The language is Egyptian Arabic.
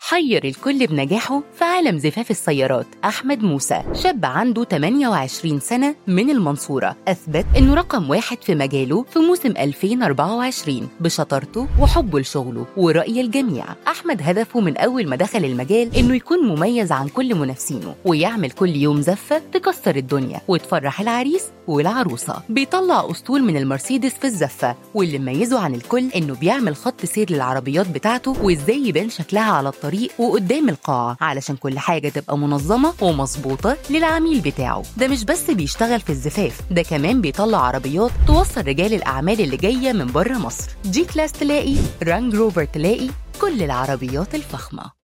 حير الكل بنجاحه في عالم زفاف السيارات أحمد موسى شاب عنده 28 سنة من المنصورة أثبت إنه رقم واحد في مجاله في موسم 2024 بشطارته وحبه لشغله ورأي الجميع أحمد هدفه من أول ما دخل المجال إنه يكون مميز عن كل منافسينه ويعمل كل يوم زفة تكسر الدنيا وتفرح العريس والعروسة بيطلع أسطول من المرسيدس في الزفة واللي مميزه عن الكل إنه بيعمل خط سير للعربيات بتاعته وإزاي يبان شكلها على الطريق وقدام القاعة علشان كل حاجة تبقى منظمة ومظبوطة للعميل بتاعه ده مش بس بيشتغل في الزفاف ده كمان بيطلع عربيات توصل رجال الأعمال اللي جاية من بره مصر جي كلاس تلاقي رانج روفر تلاقي كل العربيات الفخمة